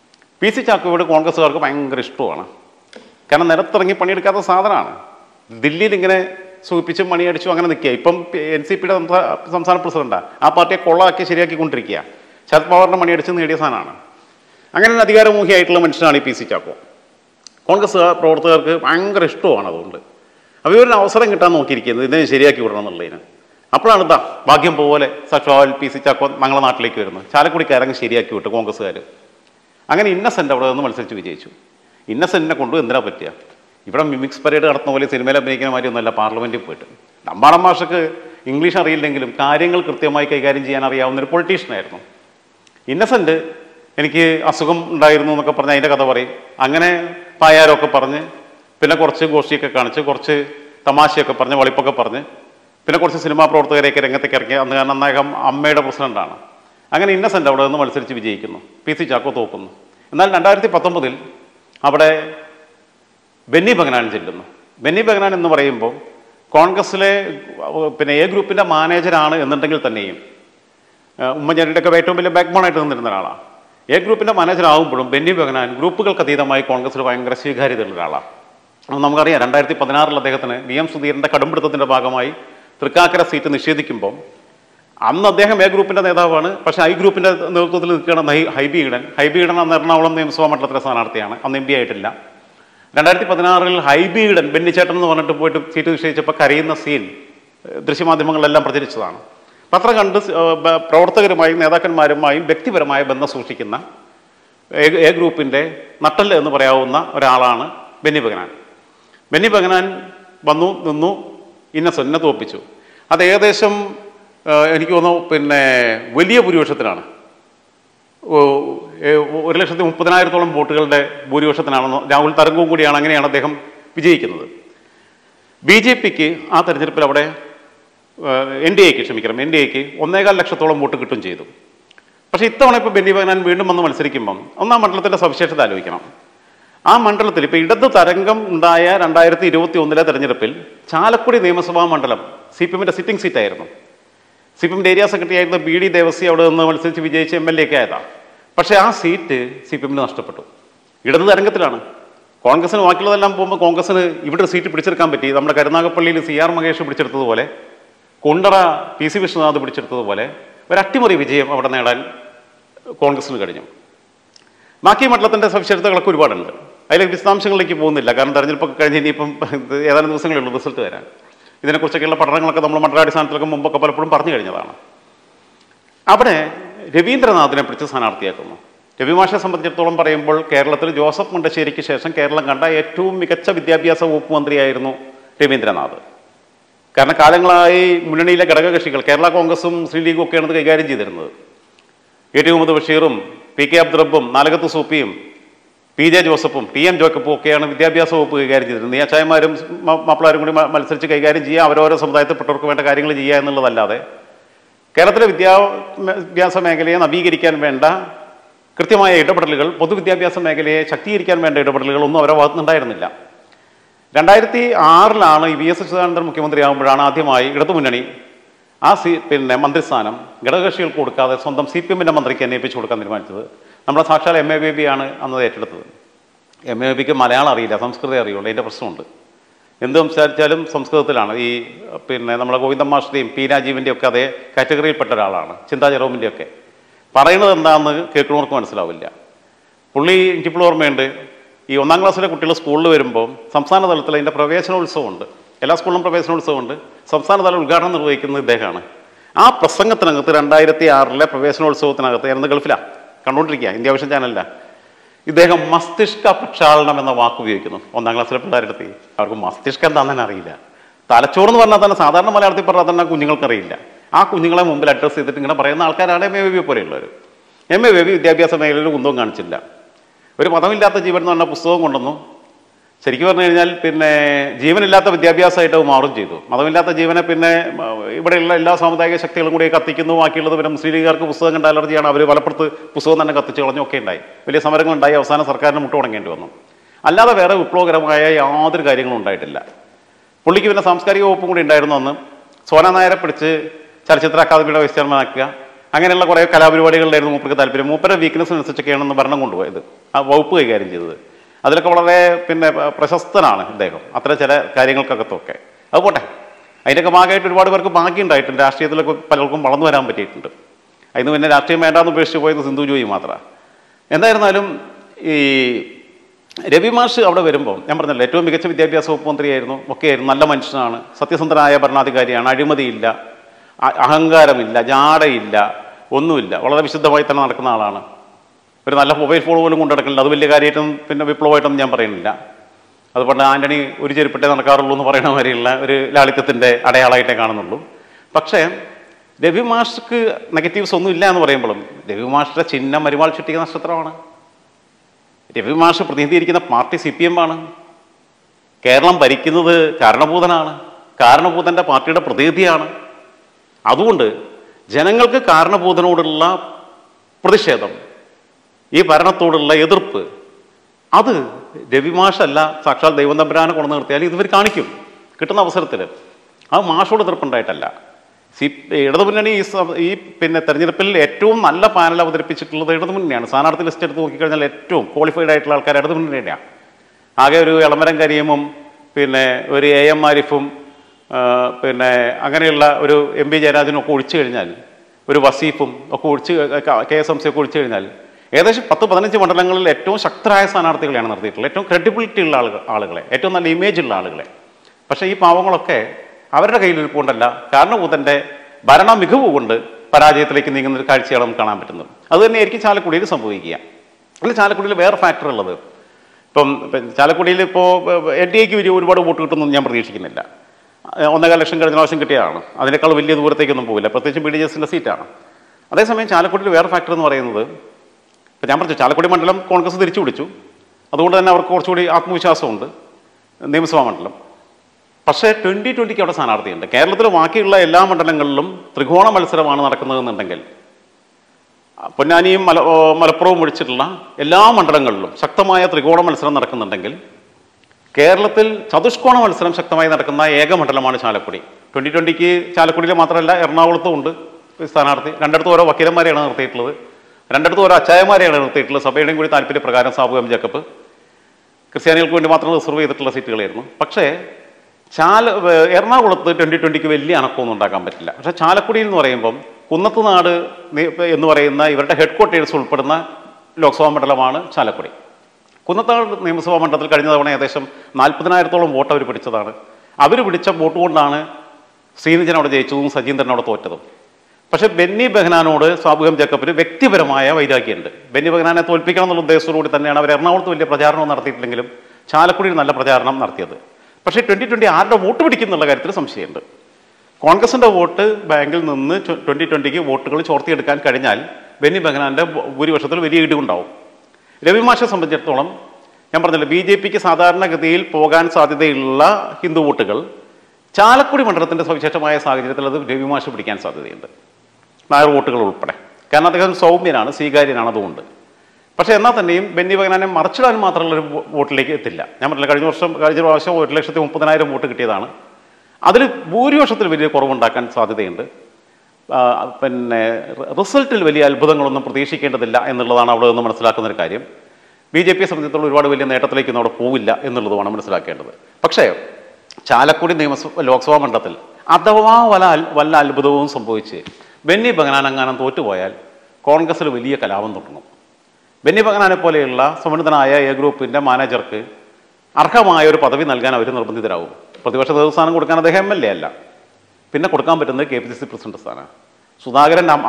പി സി ചാക്കോയോട് കോൺഗ്രസ്സുകാർക്ക് ഭയങ്കര ഇഷ്ടമാണ് കാരണം നിലത്തിറങ്ങി പണിയെടുക്കാത്ത സാധനമാണ് ദില്ലിയിൽ ഇങ്ങനെ സൂചിപ്പിച്ച് മണിയടിച്ചു അങ്ങനെ നിൽക്കുക ഇപ്പം എൻ സി പിയുടെ സംസ്ഥാന പ്രസിഡന്റാണ് ആ പാർട്ടിയെ കൊള്ളാക്കി ശരിയാക്കിക്കൊണ്ടിരിക്കുക ശരത് പവാറിനെ മണിയടിച്ച് നേടിയ സാധനമാണ് അങ്ങനെ ഒരു അധികാരമോഹിയായിട്ടുള്ള മനുഷ്യനാണ് ഈ പി സി ചാക്കോ കോൺഗ്രസ് പ്രവർത്തകർക്ക് ഭയങ്കര ഇഷ്ടമാണ് അതുകൊണ്ട് അപ്പോൾ ഇവരൊരു അവസരം കിട്ടാൻ നോക്കിയിരിക്കുന്നത് ഇതിനെ ശരിയാക്കി വിടണം എന്നുള്ളതിന് അപ്പോഴാണ് ഇതാ ഭാഗ്യം പോലെ സഖാൽ പി സി ചാക്കോ ഞങ്ങളുടെ നാട്ടിലേക്ക് വരുന്നത് ചാലക്കുടിക്കാരങ്ങ് ശരിയാക്കി വിട്ടു കോൺഗ്രസ്സുകാർ അങ്ങനെ ഇന്നസെൻ്റ് അവിടെ നിന്ന് മത്സരിച്ച് വിജയിച്ചു ഇന്നസെൻറ്റിനെ കൊണ്ടു എന്തിനാ പറ്റുക ഇവിടെ മിമിക്സ് പരേഡ് നടത്തുന്ന പോലെ സിനിമയിൽ അഭിനയിക്കുന്ന മാതിരി ഒന്നുമല്ല പാർലമെൻറ്റിൽ പോയിട്ട് നമ്പാടം മാഷക്ക് ഇംഗ്ലീഷ് അറിയില്ലെങ്കിലും കാര്യങ്ങൾ കൃത്യമായി കൈകാര്യം ചെയ്യാൻ അറിയാവുന്ന ഒരു പൊളിറ്റീഷ്യനായിരുന്നു ഇന്നസെൻ്റ് എനിക്ക് അസുഖം ഉണ്ടായിരുന്നു എന്നൊക്കെ പറഞ്ഞ് അതിൻ്റെ കഥ പറയും അങ്ങനെ പായാരമൊക്കെ പറഞ്ഞ് പിന്നെ കുറച്ച് ഗോഷ്ഠിയൊക്കെ കാണിച്ച് കുറച്ച് തമാശയൊക്കെ പറഞ്ഞ് വളിപ്പൊക്കെ പറഞ്ഞ് പിന്നെ കുറച്ച് സിനിമാ പ്രവർത്തകരെയൊക്കെ രംഗത്തേക്ക് ഇറക്കി അന്ന് കാരണം അദ്ദേഹം അമ്മയുടെ പ്രസിഡന്റാണ് അങ്ങനെ ഇന്നസെൻ്റ് അവിടെ നിന്ന് മത്സരിച്ച് വിജയിക്കുന്നു പി സി ചാക്കോ തോക്കുന്നു എന്നാൽ രണ്ടായിരത്തി പത്തൊമ്പതിൽ അവിടെ ബെന്നി ബഗനാൻ ചെല്ലുന്നു ബെന്നി ബഗനാൻ എന്ന് പറയുമ്പോൾ കോൺഗ്രസ്സിലെ ഏഹ്, പിന്നെ എ ഗ്രൂപ്പിൻ്റെ മാനേജരാണ് എന്നുണ്ടെങ്കിൽ തന്നെയും ഏഹ്, ഉമ്മൻചാണ്ടിയുടെയൊക്കെ ഏറ്റവും വലിയ ബാക്ക് ബോണായിട്ട് നിന്നിരുന്ന ഒരാളാണ് എ ഗ്രൂപ്പിൻ്റെ മാനേജർ ആകുമ്പോഴും ബെന്നി ബഗനാൻ ഗ്രൂപ്പുകൾക്ക് അതീതമായി കോൺഗ്രസ്സിൽ ഭയങ്കര സ്വീകാര്യതയുള്ള ഒരാളാണ് അപ്പോൾ നമുക്കറിയാം രണ്ടായിരത്തി പതിനാറിൽ അദ്ദേഹത്തിന് വി എം സുധീരൻ്റെ കടുംപിടുത്തത്തിൻ്റെ ഭാഗമായി തൃക്കാക്കര സീറ്റ് നിഷേധിക്കുമ്പോൾ അന്ന് അദ്ദേഹം എ ഗ്രൂപ്പിന്റെ നേതാവാണ് പക്ഷേ ഐ ഗ്രൂപ്പിന്റെ നേതൃത്വത്തിൽ നിൽക്കുകയാണ് ഹൈ- ഹൈബി ഈഡൻ ഹൈബി ഈഡൻ അന്ന് എറണാകുളം നിയമസഭാ മണ്ഡലത്തിലെ സ്ഥാനാർത്ഥിയാണ് അന്ന് എം പി ആയിട്ടില്ല രണ്ടായിരത്തി പതിനാറിൽ ഹൈബി ഈഡൻ ബെന്നിച്ചേട്ടൻ എന്ന് പറഞ്ഞിട്ട് പോയിട്ട് സീറ്റ് നിശ്ചയിച്ചപ്പോൾ കരയുന്ന സീൻ ഏഹ്, ദൃശ്യമാധ്യമങ്ങളിലെല്ലാം പ്രചരിച്ചതാണ് പത്രം കണ്ട് സ്- ഏഹ്, ബ- പ്രവർത്തകരുമായും നേതാക്കന്മാരുമായും വ്യക്തിപരമായ ബന്ധം സൂക്ഷിക്കുന്ന എ- എ ഗ്രൂപ്പിന്റെ നട്ടല് എന്ന് പറയാവുന്ന ഒരാളാണ് ബെന്നി ബഗനാൻ ബെന്നി ബഗനാൻ വന്നു നിന്നു ഇന്നസെന്റിനെ തോപ്പിച്ചു അത് ഏകദേശം ആ, എനിക്ക് തോന്നുന്നു പിന്നെ വലിയ ഭൂരിപക്ഷത്തിനാണ് ഓ, ഏ, ഒരു ലക്ഷത്തി മുപ്പതിനായിരത്തോളം വോട്ടുകളുടെ ഭൂരിപക്ഷത്തിനാണെന്ന് രാഹുൽ തരംഗവും കൂടിയാണ് അങ്ങനെയാണ് അദ്ദേഹം വിജയിക്കുന്നത് ബി ജെ പിക്ക് ആ തെരഞ്ഞെടുപ്പിൽ അവിടെ എൻ ഡി എക്ക് ക്ഷമിക്കണം എൻ ഡി എക്ക് ഒന്നേകാൽ ലക്ഷത്തോളം വോട്ട് കിട്ടും ചെയ്തു പക്ഷേ ഇത്തവണ ഇപ്പോൾ ബെന്നി ബഗനാൻ വീണ്ടും വന്ന് മത്സരിക്കുമ്പം ഒന്നാം മണ്ഡലത്തിൻ്റെ സവിശേഷത ആലോചിക്കണം ആ മണ്ഡലത്തിൽ ഇപ്പോൾ ഇടത് തരംഗം ഉണ്ടായ രണ്ടായിരത്തി ഇരുപത്തി ഒന്നിലെ തെരഞ്ഞെടുപ്പിൽ ചാലക്കുടി നിയമസഭാ മണ്ഡലം സി പി എമ്മിൻ്റെ സിറ്റിംഗ് സീറ്റായിരുന്നു സി പി എമ്മിൻ്റെ ഏരിയ സെക്രട്ടറി ആയിരുന്ന ബി ഡി ദേവസി അവിടെ നിന്ന് മത്സരിച്ച് വിജയിച്ച് എം എൽ എ ഒക്കെ ആയതാണ് പക്ഷേ ആ സീറ്റ് സി പി എമ്മിന് നഷ്ടപ്പെട്ടു ഇടത് തരംഗത്തിലാണ് കോൺഗ്രസിന് ബാക്കിയുള്ളതെല്ലാം പോകുമ്പോൾ കോൺഗ്രസിന് ഇവിടെ ഒരു സീറ്റ് പിടിച്ചെടുക്കാൻ പറ്റി നമ്മുടെ കരുനാഗപ്പള്ളിയിൽ സി ആർ മഹേഷ് പിടിച്ചെടുത്തതുപോലെ കുണ്ടറ പി സി വിശ്വനാഥ് പിടിച്ചെടുത്തതുപോലെ ഒരു അട്ടിമറി വിജയം അവിടെ നേടാൻ കോൺഗ്രസിന് കഴിഞ്ഞു ബാക്കി മണ്ഡലത്തിൻ്റെ സവിശേഷതകളൊക്കെ ഒരുപാടുണ്ട് അതിലെ വിശദാംശങ്ങളിലേക്ക് പോകുന്നില്ല കാരണം തെരഞ്ഞെടുപ്പൊക്കെ കഴിഞ്ഞ് ഇനിയിപ്പം ഇത് ഏതാനും ദിവസങ്ങളേ ഉള്ളൂ റിസൾട്ട് വരാൻ ഇതിനെക്കുറിച്ചൊക്കെയുള്ള പഠനങ്ങളൊക്കെ നമ്മൾ മണ്ഡലാടിസ്ഥാനത്തിലൊക്കെ മുമ്പൊക്കെ പലപ്പോഴും പറഞ്ഞു കഴിഞ്ഞതാണ് അവിടെ രവീന്ദ്രനാഥിനെ പിടിച്ച് സ്ഥാനാർത്ഥിയാക്കുന്നു രവിമാഷെ സംബന്ധിച്ചിടത്തോളം പറയുമ്പോൾ കേരളത്തിൽ ജോസഫ് മുണ്ടശ്ശേരിക്ക് ശേഷം കേരളം കണ്ട ഏറ്റവും മികച്ച വിദ്യാഭ്യാസ വകുപ്പ് മന്ത്രിയായിരുന്നു രവീന്ദ്രനാഥ് കാരണം കാലങ്ങളായി മുന്നണിയിലെ ഘടകകക്ഷികൾ കേരള കോൺഗ്രസും മുസ്ലിം ലീഗും ഒക്കെയാണ് ഇത് കൈകാര്യം ചെയ്തിരുന്നത് എ ടി മുഹമ്മദ് ബഷീറും പി കെ അബ്ദുറബും നാലകത്ത് സൂപ്പിയും പി ജെ ജോസഫും ടി എം ജോക്കപ്പും ഒക്കെയാണ് വിദ്യാഭ്യാസ വകുപ്പ് കൈകാര്യം ചെയ്തിരുന്നത് നിയാച്ചായമാരും മാപ്പിളാരും കൂടി മ- മത്സരിച്ച് കൈകാര്യം ചെയ്യുക അവരോരോ സമുദായത്തിൽപ്പെട്ടവർക്ക് വേണ്ട കാര്യങ്ങൾ ചെയ്യുക എന്നുള്ളതല്ലാതെ കേരളത്തിലെ വിദ്യാഭ്യാസ മേഖലയെ നവീകരിക്കാൻ വേണ്ട കൃത്യമായ ഇടപെടലുകൾ പൊതുവിദ്യാഭ്യാസ മേഖലയെ ശക്തീകരിക്കാൻ വേണ്ട ഇടപെടലുകൾ ഒന്നും അവരുടെ ഭാഗത്തുനിന്നുണ്ടായിരുന്നില്ല രണ്ടായിരത്തി ആറിലാണ് ഈ വി എസ് അച്യുതാനന്ദൻ മുഖ്യമന്ത്രിയാകുമ്പോഴാണ് ആദ്യമായി ഇടതുമുന്നണി ആ സി പിന്നെ മന്ത്രിസ്ഥാനം ഘടകകക്ഷികൾക്ക് കൊടുക്കാതെ സ്വന്തം സി പി എമ്മിൻ്റെ മന്ത്രിക്ക് തന്നെ ഏൽപ്പിച്ചു കൊടുക്കാൻ തീരുമാനിച്ചത് നമ്മുടെ സാക്ഷാൽ എം എ ബേബി ആണ് അന്ന് ഏറ്റെടുത്തത് എം എ ബിക്ക് മലയാളം അറിയില്ല സംസ്കൃതം അറിയുള്ളൂ അതിൻ്റെ പ്രശ്നമുണ്ട് എന്ത് സംസാരിച്ചാലും സംസ്കൃതത്തിലാണ് ഈ പിന്നെ നമ്മുടെ ഗോവിന്ദൻ മാഷിൻ്റെയും പി രാജീവിൻ്റെയും ഒക്കെ അതേ കാറ്റഗറിയിൽപ്പെട്ട ഒരാളാണ് ചിന്താ ജെറോമിൻ്റെ ഒക്കെ പറയുന്നത് എന്താണെന്ന് കേൾക്കുന്നവർക്ക് മനസ്സിലാവില്ല പുള്ളി എനിക്കിപ്പോൾ ഓർമ്മയുണ്ട് ഈ ഒന്നാം ക്ലാസ്സിലെ കുട്ടികൾ സ്കൂളിൽ വരുമ്പോൾ സംസ്ഥാന തലത്തിൽ അതിൻ്റെ പ്രവേശനോത്സവമുണ്ട് എല്ലാ സ്കൂളിലും പ്രവേശനോത്സവമുണ്ട് സംസ്ഥാന തല ഉദ്ഘാടനം നിർവഹിക്കുന്നത് ഇദ്ദേഹമാണ് ആ പ്രസംഗത്തിനകത്ത് രണ്ടായിരത്തി ആറിലെ പ്രവേശനോത്സവത്തിനകത്ത് ഞാനിന്ന് ഗൾഫിലാണ് കണ്ടുകൊണ്ടിരിക്കുക ഇന്ത്യ വിഷൻ ചാനലില്ല ഇദ്ദേഹം മസ്തിഷ്ക പ്രക്ഷാളനം എന്ന വാക്ക് ഉപയോഗിക്കുന്നു ഒന്നാം ക്ലാസ്സിലെ പിള്ളേരുടെ അടുത്ത് അവർക്ക് മസ്തിഷ്കം എന്താണെന്ന് തന്നെ അറിയില്ല തലച്ചോറ് എന്ന് പറഞ്ഞാൽ തന്നെ സാധാരണ മലയാളത്തിൽ പറഞ്ഞാൽ തന്നെ കുഞ്ഞുങ്ങൾക്കറിയില്ല ആ കുഞ്ഞുങ്ങളെ മുമ്പിൽ അഡ്രസ്സ് ചെയ്തിട്ട് ഇങ്ങനെ പറയുന്ന ആൾക്കാരാണ് എം എ ബേബി പോലെയുള്ളവർ എം എ ബേബി വിദ്യാഭ്യാസ മേഖലയിൽ കുന്തവും കാണിച്ചില്ല ഒരു മതമില്ലാത്ത ജീവൻ എന്ന് പറഞ്ഞ പുസ്തകം കൊണ്ടുവന്നു ശരിക്കും പറഞ്ഞു കഴിഞ്ഞാൽ പിന്നെ ജീവനില്ലാത്ത വിദ്യാഭ്യാസമായിട്ട് അത് മാറും ചെയ്തു മതമില്ലാത്ത ജീവനെ പിന്നെ മ, ഇവിടെയുള്ള എല്ലാ സാമുദായിക ശക്തികളും കൂടി കത്തിക്കുന്നു ബാക്കിയുള്ളത് പിന്നെ മുസ്ലിം ലീഗുകാർക്ക് പുസ്തകം കണ്ട അലർജിയാണ് അവർ വലപ്പുറത്ത് പുസ്തകം തന്നെ കത്തിച്ച് കളഞ്ഞു ഒക്കെ ഉണ്ടായി വലിയ സമരങ്ങളുണ്ടായി അവസാനം സർക്കാരിന് മുട്ട് തുടങ്ങേണ്ടി വന്നു അല്ലാതെ വേറെ വിപ്ലവകരമായ യാതൊരു കാര്യങ്ങളും ഉണ്ടായിട്ടില്ല പുള്ളിക്ക് പിന്നെ സാംസ്കാരിക വകുപ്പും കൂടി ഉണ്ടായിരുന്നു അന്ന് സോന നായരെ പിടിച്ച് ചലച്ചിത്ര അക്കാദമിയുടെ വൈസ് ചെയർമാനാക്കുക അങ്ങനെയുള്ള കുറേ കലാപരിപാടികളിലായിരുന്നു മൂപ്പർക്ക് താല്പര്യം മൂപ്പരുടെ വീക്ക്നെസ്സിനനുസരിച്ചൊക്കെയാണ് അന്ന് ഭരണം കൊണ്ടുപോയത് ആ വകുപ്പ് കൈകാര്യം ചെയ്തത് അതിലൊക്കെ വളരെ പിന്നെ പ- പ്രശസ്തനാണ് ഇദ്ദേഹം അത്ര ചില കാര്യങ്ങൾക്കകത്തൊക്കെ അത് പോട്ടെ അതിൻ്റെയൊക്കെ ഭാഗമായിട്ട് ഒരുപാട് പേർക്ക് ഭാഗ്യം ഉണ്ടായിട്ടുണ്ട് രാഷ്ട്രീയത്തിലൊക്കെ പലർക്കും വളർന്നു വരാൻ പറ്റിയിട്ടുണ്ട് അതിന് പിന്നെ രാഷ്ട്രീയം വേണ്ടാന്ന് ഉപേക്ഷിച്ച് പോയത് സിന്ധു ജോയി മാത്രമാണ് എന്തായിരുന്നാലും ഈ രവി മാഷ് അവിടെ വരുമ്പോൾ ഞാൻ പറഞ്ഞല്ലോ ഏറ്റവും മികച്ച വിദ്യാഭ്യാസ വകുപ്പ് മന്ത്രിയായിരുന്നു ഒക്കെയായിരുന്നു നല്ല മനുഷ്യനാണ് സത്യസന്ധനായ ഭരണാധികാരിയാണ് അഴിമതിയില്ല അ- അഹങ്കാരമില്ല ജാടയില്ല ഒന്നുമില്ല വളരെ വിശുദ്ധമായി തന്നെ നടക്കുന്ന ആളാണ് ഒരു നല്ല മൊബൈൽ ഫോൺ പോലും കൊണ്ടു നടക്കുന്നില്ല അത് വലിയ കാര്യമായിട്ടും പിന്നെ വിപ്ലവമായിട്ടൊന്നും ഞാൻ പറയുന്നില്ല അത് പണ്ട് ആന്റണി ഒരു ചെരുപ്പിട്ടേ നടക്കാറുള്ളൂ എന്ന് പറയുന്ന മാതിരിയുള്ള ഒരു ലാളിത്യത്തിൻ്റെ അടയാളമായിട്ടേ കാണുന്നുള്ളൂ പക്ഷേ രവി മാഷ്ക്ക് നെഗറ്റീവ്സ് ഒന്നും ഇല്ല എന്ന് പറയുമ്പോഴും രവി മാഷിന്റെ ചിഹ്നം മരുമാൾ ചുറ്റിക നക്ഷത്രമാണ് രവി മാഷ് പ്രതിനിധീകരിക്കുന്ന പാർട്ടി സി പി എം ആണ് കേരളം ഭരിക്കുന്നത് കാരണഭൂതനാണ് കാരണഭൂതന്റെ പാർട്ടിയുടെ പ്രതിനിധിയാണ് അതുകൊണ്ട് ജനങ്ങൾക്ക് കാരണഭൂതനോടുള്ള പ്രതിഷേധം ഈ ഭരണത്തോടുള്ള എതിർപ്പ് അത് രവിമാഷല്ല സാക്ഷാൽ ദൈവം തമ്പുരാനെ കൊണ്ടു നിർത്തിയാൽ ഇതുവർ കാണിക്കും കിട്ടുന്ന അവസരത്തിൽ അത് മാഷോട് എതിർപ്പുണ്ടായിട്ടല്ല സി ഇടതുമുന്നണി ഈ സ- ഈ പിന്നെ തെരഞ്ഞെടുപ്പിൽ ഏറ്റവും നല്ല പാനൽ അവതരിപ്പിച്ചിട്ടുള്ളത് ഇടതുമുന്നണിയാണ് സ്ഥാനാർത്ഥി ലിസ്റ്റ് എടുത്ത് നോക്കിക്കഴിഞ്ഞാൽ ഏറ്റവും ക്വാളിഫൈഡ് ആയിട്ടുള്ള ആൾക്കാർ ഇടതുമുന്നണിയാണ് ആകെ ഒരു എളമരം കരീമും പിന്നെ ഒരു എ എം ആരിഫും ആ, പിന്നെ അങ്ങനെയുള്ള ഒരു എം പി ജയരാജനും ഒക്കെ ഒഴിച്ചു കഴിഞ്ഞാൽ ഒരു വസീഫും ഒക്കെ ഒഴിച്ച് കെ എസ് എം സി ഒക്കെ ഒഴിച്ചു കഴിഞ്ഞാൽ ഏകദേശം പത്ത് പതിനഞ്ച് മണ്ഡലങ്ങളിൽ ഏറ്റവും ശക്തരായ സ്ഥാനാർത്ഥികളെയാണ് നിർത്തിയിട്ടുള്ളത് ഏറ്റവും ക്രെഡിബിലിറ്റി ഉള്ള ആളുകൾ ആളുകളെ ഏറ്റവും നല്ല ഇമേജ് ഉള്ള ആളുകളെ പക്ഷേ ഈ പാവങ്ങളൊക്കെ അവരുടെ കയ്യിലിരിപ്പുകൊണ്ടല്ല കാരണഭൂതൻ്റെ ഭരണ മികവ് കൊണ്ട് പരാജയത്തിലേക്ക് നീങ്ങുന്ന ഒരു കാഴ്ചയാണ് നമുക്ക് കാണാൻ പറ്റുന്നത് അത് തന്നെയായിരിക്കും ചാലക്കുടിയിൽ സംഭവിക്കുക അതിൽ ചാലക്കുടിയിൽ വേറെ ഫാക്ടർ ഉള്ളത് ഇപ്പം ഇപ്പം ചാലക്കുടിയിൽ ഇപ്പോൾ എൻ ഡി എക്ക് വലിയ ഒരുപാട് വോട്ട് കിട്ടുമെന്ന് ഞാൻ പ്രതീക്ഷിക്കുന്നില്ല ഏഹ് ഒന്നേകാൽ ലക്ഷം കഴിഞ്ഞ പ്രാവശ്യം കിട്ടിയതാണ് അതിനേക്കാൾ വലിയ ദൂരത്തേക്കൊന്നും പോകില്ല പ്രത്യേകിച്ച് ബി ഡി എസിൻ്റെ സീറ്റാണ് അതേസമയം ചാലക്കുടിയിൽ വേറെ ഫാക്ടർ എന്ന് പറയുന്നത് ഇപ്പം ഞാൻ പറഞ്ഞു ചാലക്കുടി മണ്ഡലം കോൺഗ്രസ് തിരിച്ചു പിടിച്ചു അതുകൊണ്ട് തന്നെ അവർക്ക് കുറച്ചുകൂടി ആത്മവിശ്വാസമുണ്ട് നിയമസഭാ മണ്ഡലം പക്ഷേ ട്വൻ്റി ട്വൻ്റിക്ക് അവിടെ സ്ഥാനാർത്ഥിയുണ്ട് കേരളത്തിൽ ബാക്കിയുള്ള എല്ലാ മണ്ഡലങ്ങളിലും ത്രികോണ മത്സരമാണ് നടക്കുന്നതെന്നുണ്ടെങ്കിൽ പൊന്നാനിയും മല ഓ, മലപ്പുറവും ഒഴിച്ചിട്ടുള്ള എല്ലാ മണ്ഡലങ്ങളിലും ശക്തമായ ത്രികോണ മത്സരം നടക്കുന്നുണ്ടെങ്കിൽ കേരളത്തിൽ ചതുഷ്കോണ മത്സരം ശക്തമായി നടക്കുന്ന ഏക മണ്ഡലമാണ് ചാലക്കുടി ട്വൻ്റി ട്വൻ്റിക്ക് ചാലക്കുടിയിൽ മാത്രമല്ല എറണാകുളത്തും ഉണ്ട് സ്ഥാനാർത്ഥി രണ്ടിടത്തും ഓരോ വക്കീലന്മാരെയാണ് നിർത്തിയിട്ടുള്ളത് രണ്ടിടത്തും ഓരോ അച്ചായന്മാരെയാണ് നിർത്തിയിട്ടുള്ളത് സഭയുടെയും കൂടി താല്പര്യപ്രകാരം സാബു എം ജേക്കബ് ക്രിസ്ത്യാനികൾക്ക് വേണ്ടി മാത്രം റിസർവ് ചെയ്തിട്ടുള്ള സീറ്റുകളായിരുന്നു പക്ഷേ ചാല ഏർ എറണാകുളത്ത് ട്വൻ്റി ട്വൻ്റിക്ക് വലിയ അനക്കമൊന്നും ഉണ്ടാക്കാൻ പറ്റില്ല പക്ഷേ ചാലക്കുടിയിൽ എന്ന് പറയുമ്പം കുന്നത്തുനാട് നി- എന്ന് പറയുന്ന ഇവരുടെ ഹെഡ് ക്വാർട്ടേഴ്സ് ഉൾപ്പെടുന്ന ലോക്സഭാ മണ്ഡലമാണ് ചാലക്കുടി കുന്നത്താട് നിയമസഭാ മണ്ഡലത്തിൽ കഴിഞ്ഞ തവണ ഏകദേശം നാൽപ്പതിനായിരത്തോളം വോട്ട് അവർ പിടിച്ചതാണ് അവർ പിടിച്ച വോട്ട് കൊണ്ടാണ് ശ്രീനിജൻ അവിടെ ജയിച്ചതും സജീന്ദ്രൻ അവിടെ തോറ്റതും പക്ഷേ ബെന്നി ബെഹനാനോട് സ്വാഭാവികം ജേക്കബിന് വ്യക്തിപരമായ വൈരാഗ്യമുണ്ട് ബെന്നി ബെഹനാനെ തോൽപ്പിക്കണം എന്നുള്ള ഉദ്ദേശത്തോടുകൂടി തന്നെയാണ് അവർ എറണാകുളത്ത് വലിയ പ്രചാരണം നടത്തിയിട്ടില്ലെങ്കിലും ചാലക്കുടിയിൽ നല്ല പ്രചാരണം നടത്തിയത് പക്ഷേ ട്വൻ്റി ട്വൻ്റി ആരുടെ വോട്ട് പിടിക്കുന്നുള്ള കാര്യത്തിൽ സംശയമുണ്ട് കോൺഗ്രസിൻ്റെ വോട്ട് ബാങ്കിൽ നിന്ന് ട്വൻ്റി ട്വൻ്റിക്ക് വോട്ടുകൾ ചോർത്തിയെടുക്കാൻ കഴിഞ്ഞാൽ ബെന്നി ബെഹനാൻ്റെ ഭൂരിപക്ഷത്തിൽ വലിയ ഇടിവുണ്ടാവും രവി മാഷെ സംബന്ധിച്ചിടത്തോളം ഞാൻ പറഞ്ഞല്ലോ ബി ജെ പിക്ക് സാധാരണഗതിയിൽ പോകാൻ സാധ്യതയുള്ള ഹിന്ദു വോട്ടുകൾ ചാലക്കുടി മണ്ഡലത്തിൻ്റെ സവിശേഷമായ സാഹചര്യത്തിൽ അത് രവി മാഷ് പിടിക്കാൻ സാധ്യതയുണ്ട് നായർ വോട്ടുകൾ ഉൾപ്പെടെ കാരണം അദ്ദേഹം സൗമ്യനാണ് സ്വീകാര്യനാണ് അതുകൊണ്ട് പക്ഷേ എന്നാൽ തന്നെയും ബെന്നി ബഗനാനെ മറച്ചിടാൻ മാത്രമുള്ള ഒരു വോ- വോട്ടിലേക്ക് എത്തില്ല ഞാൻ പറഞ്ഞില്ല കഴിഞ്ഞ വർഷം കഴിഞ്ഞ പ്രാവശ്യം ഒരു ലക്ഷത്തി മുപ്പതിനായിരം വോട്ട് കിട്ടിയതാണ് അതിൽ ഭൂരിപക്ഷത്തിൽ വലിയ കുറവുണ്ടാക്കാൻ സാധ്യതയുണ്ട് ആ, പിന്നെ റിസൾട്ടിൽ വലിയ അത്ഭുതങ്ങളൊന്നും പ്രതീക്ഷിക്കേണ്ടതില്ല എന്നുള്ളതാണ് അവിടെ നിന്ന് മനസ്സിലാക്കുന്ന ഒരു കാര്യം ബി ജെ പിയെ സംബന്ധിച്ചിടത്തോളം ഒരുപാട് വലിയ നേട്ടത്തിലേക്കൊന്നും അവിടെ പോവില്ല എന്നുള്ളതുമാണ് മനസ്സിലാക്കേണ്ടത് പക്ഷേ ചാലക്കുടി നിയമസഭ ലോക്സഭാ മണ്ഡലത്തിൽ അഥവാ വല്ല അൽ- വല്ല അത്ഭുതവും സംഭവിച്ച് ബെന്നി ബഗനാനങ്ങാനം തോറ്റുപോയാൽ കോൺഗ്രസ്സിൽ വലിയ കലാപം തുടങ്ങും ബെന്നി ബഗനാനെ പോലെയുള്ള സമന്വിതനായ എ ഗ്രൂപ്പിൻ്റെ മാനേജർക്ക് അർഹമായ ഒരു പദവി നൽകാൻ അവർ നിർബന്ധിതരാകും പ്രതിപക്ഷ നേതൃസ്ഥാനം കൊടുക്കാൻ അദ്ദേഹം എം എൽ എ അല്ല പിന്നെ കൊടുക്കാൻ പറ്റുന്നത് K P C C president സ്ഥാനമാണ് സുധാകരൻ അം-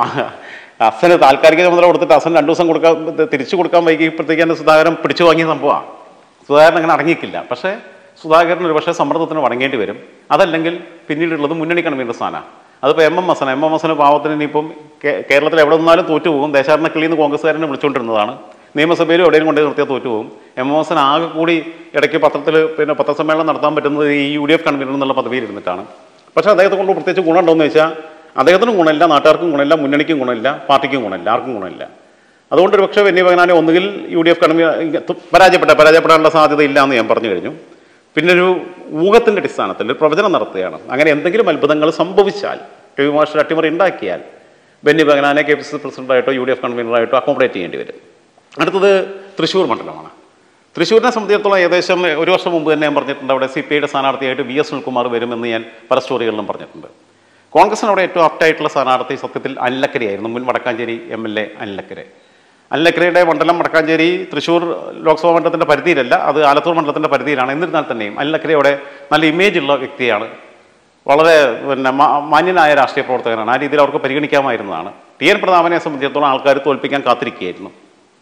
അസന് താൽക്കാലിക ചുമതല കൊടുത്തിട്ട് അസൻ രണ്ടു ദിവസം കൊടുക്കാൻ തിരിച്ചു കൊടുക്കാൻ വൈകിയപ്പോഴത്തേക്ക് തന്നെ സുധാകരൻ പിടിച്ചു വാങ്ങിയ സംഭവമാണ് സുധാകരൻ അങ്ങനെ അടങ്ങിക്കില്ല പക്ഷേ സുധാകരൻ ഒരു പക്ഷേ സമ്മർദ്ദത്തിന് വഴങ്ങേണ്ടി വരും അതല്ലെങ്കിൽ പിന്നീടുള്ളത് മുന്നണി കൺവീനർ സ്ഥാനമാണ് അതിപ്പോൾ M M Hassan M M ഹസന് പാവത്തിന് ഇനിയിപ്പം കേ- കേരളത്തിൽ എവിടെ നിന്നാലും തോറ്റു പോകും ദേശാടന കിളിയിൽ നിന്ന് കോൺഗ്രസ്സുകാരനെ വിളിച്ചുകൊണ്ടിരുന്നതാണ് നിയമസഭയിലും എവിടെയും കൊണ്ടേ നിർത്തിയാൽ തോറ്റു പോകും എം എം ഹസൻ ആകെ കൂടി ഇടയ്ക്ക് പത്രത്തിൽ പിന്നെ പത്രസമ്മേളനം നടത്താൻ പറ്റുന്നത് ഈ യു ഡി എഫ് കൺവീനർ എന്നുള്ള പദവിയിൽ ഇരുന്നിട്ടാണ് പക്ഷേ അദ്ദേഹത്തെ കൊണ്ട് പ്രത്യേകിച്ച് ഗുണമുണ്ടോയെന്ന് വെച്ചാൽ അദ്ദേഹത്തിനും ഗുണമില്ല നാട്ടുകാർക്കും ഗുണമില്ല മുന്നണിക്കും ഗുണമില്ല പാർട്ടിക്കും ഗുണമില്ല ആർക്കും ഗുണമില്ല അതുകൊണ്ട് ഒരു പക്ഷേ വെന്നി ബഗനാനെ ഒന്നുകിൽ യു ഡി എഫ് കൺവീ പരാജയപ്പെട്ട പരാജയപ്പെടാനുള്ള സാധ്യത ഇല്ല എന്ന് ഞാൻ പറഞ്ഞു കഴിഞ്ഞു പിന്നെ ഒരു ഊഹത്തിൻ്റെ അടിസ്ഥാനത്തിൽ ഒരു പ്രവചനം നടത്തുകയാണ് അങ്ങനെ എന്തെങ്കിലും അത്ഭുതങ്ങൾ സംഭവിച്ചാൽ രവി മാസ്റ്റർ അട്ടിമറി ഉണ്ടാക്കിയാൽ ബെന്നി ബഗനാനെ കെ പി സി സി പ്രസിഡന്റായിട്ടോ യു ഡി എഫ് കൺവീനറായിട്ടോ അക്കോമഡേറ്റ് ചെയ്യേണ്ടി വരും അടുത്തത് തൃശ്ശൂർ മണ്ഡലമാണ് തൃശ്ശൂരിനെ സംബന്ധിച്ചിടത്തോളം ഏകദേശം ഒരു വർഷം മുമ്പ് തന്നെ ഞാൻ പറഞ്ഞിട്ടുണ്ട് അവിടെ സി പി ഐയുടെ സ്ഥാനാർത്ഥിയായിട്ട് വി എസ് സുനിൽകുമാർ വരുമെന്ന് ഞാൻ പല സ്റ്റോറികളിലും പറഞ്ഞിട്ടുണ്ട് കോൺഗ്രസിന് അവിടെ ഏറ്റവും ആപ്റ്റായിട്ടുള്ള സ്ഥാനാർത്ഥി സത്യത്തിൽ അനിലക്കരയായിരുന്നു മുൻ Vadakkanchery M L A Anil Akkara അനിലക്കരയുടെ മണ്ഡലം വടക്കാഞ്ചേരി തൃശ്ശൂർ ലോക്സഭാ മണ്ഡലത്തിൻ്റെ പരിധിയിലല്ല അത് ആലത്തൂർ മണ്ഡലത്തിൻ്റെ പരിധിയിലാണ് എന്നിരുന്നാൽ തന്നെയും അനിലക്കരയുടെ നല്ല ഇമേജുള്ള വ്യക്തിയാണ് വളരെ പിന്നെ മാ- മാന്യനായ രാഷ്ട്രീയ പ്രവർത്തകനാണ് ആ രീതിയിൽ അവർക്ക് പരിഗണിക്കാമായിരുന്നതാണ് ടി എൻ പ്രതാപനെ സംബന്ധിച്ചിടത്തോളം ആൾക്കാർ തോൽപ്പിക്കാൻ കാത്തിരിക്കുകയായിരുന്നു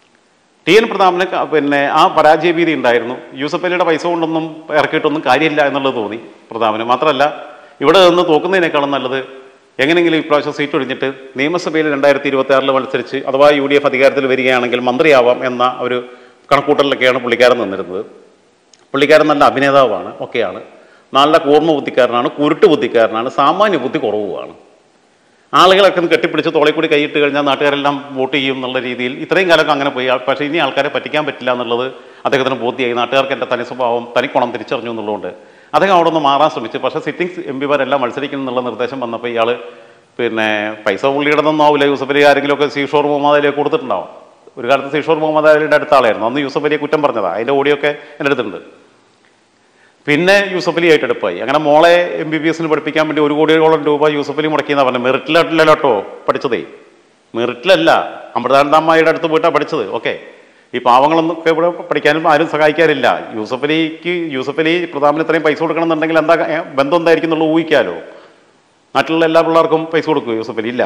ടി എൻ പ്രതാപന് ക- പിന്നെ ആ പരാജയ ഭീതി ഉണ്ടായിരുന്നു യൂസഫ് അലിയുടെ പൈസ കൊണ്ടൊന്നും ഇറക്കിയിട്ടൊന്നും കാര്യമില്ല എന്നുള്ളത് തോന്നി പ്രതാപന് മാത്രമല്ല ഇവിടെ നിന്ന് തോക്കുന്നതിനേക്കാളും നല്ലത് എങ്ങനെയെങ്കിലും ഇപ്രാവശ്യം സീറ്റ് ഒഴിഞ്ഞിട്ട് നിയമസഭയിൽ രണ്ടായിരത്തി ഇരുപത്തി ആറിൽ മത്സരിച്ച് അഥവാ യു ഡി എഫ് അധികാരത്തിൽ വരികയാണെങ്കിൽ മന്ത്രിയാവാം എന്ന ഒരു കണക്കൂട്ടലിലൊക്കെയാണ് പുള്ളിക്കാരൻ നിന്നിരുന്നത് പുള്ളിക്കാരൻ നല്ല അഭിനേതാവാണ് ഒക്കെയാണ് നല്ല കൂർമ്മ ബുദ്ധിക്കാരനാണ് കുരുട്ട് ബുദ്ധിക്കാരനാണ് സാമാന്യ ബുദ്ധി കുറവുമാണ് ആളുകളൊക്കെ ഒന്ന് കെട്ടിപ്പിടിച്ച് തോളെ കൂടി കൈയിട്ട് കഴിഞ്ഞാൽ നാട്ടുകാരെല്ലാം വോട്ട് ചെയ്യും എന്നുള്ള രീതിയിൽ ഇത്രയും കാലമൊക്കെ അങ്ങനെ പോയി ആ- പക്ഷേ ഇനി ആൾക്കാരെ പറ്റിക്കാൻ പറ്റില്ല എന്നുള്ളത് അദ്ദേഹത്തിന് ബോധ്യമായി നാട്ടുകാർക്ക് എൻ്റെ തനി സ്വഭാവം തനിക്കുണം തിരിച്ചറിഞ്ഞു എന്നുള്ളതുകൊണ്ട് അദ്ദേഹം അവിടെ നിന്ന് മാറാൻ ശ്രമിച്ചു പക്ഷേ സിറ്റിംഗ് എം പിമാരെല്ലാം മത്സരിക്കണം എന്നുള്ള നിർദ്ദേശം വന്നപ്പോൾ ഇയാൾ പിന്നെ പൈസ പുള്ളിയുടെ ഒന്നും ആവില്ല യൂസഫ് അലി ആരെങ്കിലുമൊക്കെ സീഷോർ മുഹമ്മദ് അലിയെ കൊടുത്തിട്ടുണ്ടാവും ഒരു കാലത്ത് സീഷോർ മുഹമ്മദ് അലിയുടെ അടുത്ത ആളായിരുന്നു അന്ന് യൂസഫ് അലിയെ കുറ്റം പറഞ്ഞതാണ് അതിൻ്റെ ഓഡിയൊക്കെ എൻ്റെ അടുത്തുണ്ട് പിന്നെ യൂസഫ് അലി ആയിട്ട് എടുപ്പായി അങ്ങനെ മോളെ എം ബി ബി എസിന് പഠിപ്പിക്കാൻ വേണ്ടി ഒരു കോടിയോളം രൂപ യൂസഫ് അലി മുടക്കിയെന്നാ പറഞ്ഞത് മെറിറ്റിലല്ലോ കേട്ടോ പഠിച്ചതേ മെറിറ്റിലല്ല അമൃതാനന്ദമ്മയുടെ അടുത്ത് പോയിട്ടാണ് പഠിച്ചത് ഓക്കെ ഈ പാവങ്ങളൊന്നും ഒക്കെ ഇവിടെ പഠിക്കാനും ആരും സഹായിക്കാറില്ല യൂസഫ് അലിക്ക് യൂസഫ് അലി പ്രധാനമന്ത്രി ഇത്രയും പൈസ കൊടുക്കണം എന്നുണ്ടെങ്കിൽ എന്താ ഏ, ബന്ധം എന്തായിരിക്കും എന്നുള്ളത് ഊഹിക്കാലോ നാട്ടിലുള്ള എല്ലാ പിള്ളേർക്കും പൈസ കൊടുക്കും യൂസഫ് അലി ഇല്ല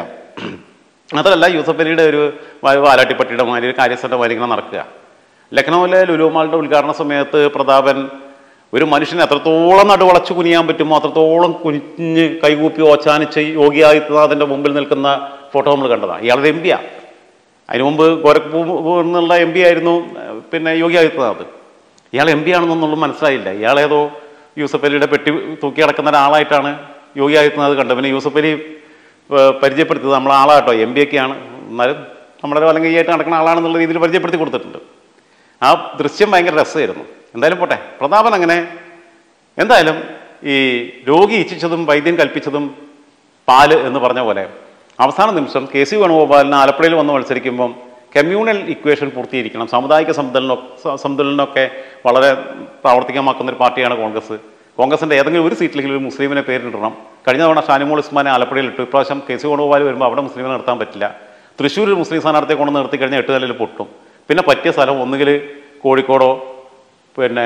അതല്ല യൂസഫ് അലിയുടെ ഒരു വ- വാലാട്ടിപ്പട്ടിയുടെ മാതിരി ഒരു കാര്യസ്ഥൻ്റെ മാതിരി ഇങ്ങനെ നടക്കുക ലക്നൗവിലെ ലുലുമാളുടെ ഉദ്ഘാടന സമയത്ത് പ്രതാപൻ ഒരു മനുഷ്യനെ എത്രത്തോളം നടുവളച്ച് കുനിയാൻ പറ്റുമോ അത്രത്തോളം കുനിഞ്ഞ് കൈകൂപ്പി ഓച്ചാനിച്ച് യോഗി ആദിത്യനാഥിൻ്റെ മുമ്പിൽ നിൽക്കുന്ന ഫോട്ടോ നമ്മൾ കണ്ടതാണ് ഇയാളൊരു എം പിയാണ് അതിനു മുമ്പ് ഗോരഖ്പൂർ എന്നുള്ള എം പി ആയിരുന്നു ഏഹ്, പിന്നെ യോഗി ആദിത്യനാഥ് ഇയാൾ എം പി ആണെന്നൊന്നും മനസ്സിലായില്ല ഇയാളേതോ യൂസഫ് അലിയുടെ പെട്ടി തൂക്കി കിടക്കുന്ന ഒരാളായിട്ടാണ് യോഗി ആദിത്യനാഥ് കണ്ടത് പിന്നെ യൂസഫ് അലി ഏഹ്, പരിചയപ്പെടുത്തിയത് നമ്മളെ ആളാട്ടോ എം പി ഒക്കെയാണ് എന്നാലും നമ്മുടെ വലങ്കയ്യായിട്ട് നടക്കുന്ന ആളാണെന്നുള്ള രീതിയിൽ പരിചയപ്പെടുത്തി കൊടുത്തിട്ടുണ്ട് ആ ദൃശ്യം ഭയങ്കര രസമായിരുന്നു എന്തായാലും പോട്ടെ പ്രതാപൻ അങ്ങനെ എന്തായാലും ഈ രോഗി ഇച്ഛിച്ചതും വൈദ്യൻ കൽപ്പിച്ചതും പാല് എന്ന് പറഞ്ഞ പോലെ അവസാന നിമിഷം കെ സി വേണുഗോപാലിന് ആലപ്പുഴയിൽ വന്ന് മത്സരിക്കുമ്പം കമ്മ്യൂണൽ ഇക്വേഷൻ പൂർത്തീകരിക്കണം സാമുദായിക സന്തുലനോ സ- സന്തുലനമൊക്കെ വളരെ പ്രാവർത്തികമാക്കുന്ന ഒരു പാർട്ടിയാണ് കോൺഗ്രസ് കോൺഗ്രസിൻ്റെ ഏതെങ്കിലും ഒരു സീറ്റിലെങ്കിലും ഒരു മുസ്ലിമിനെ പേരിടണം കഴിഞ്ഞ തവണ ഷാനിമോൾ ഉസ്മാനെ ആലപ്പുഴയിൽ ഇട്ടു ഇപ്രാവശ്യം കെ സി വേണുഗോപാൽ വരുമ്പോൾ അവിടെ മുസ്ലിമിനെ നിർത്താൻ പറ്റില്ല തൃശ്ശൂർ ഒരു മുസ്ലിം സ്ഥാനാർത്ഥിയെ കൊണ്ട് നിർത്തി കഴിഞ്ഞാൽ എട്ട് നിലയിൽ പൊട്ടും പിന്നെ പറ്റിയ സ്ഥലം ഒന്നുകിൽ കോഴിക്കോടോ പിന്നെ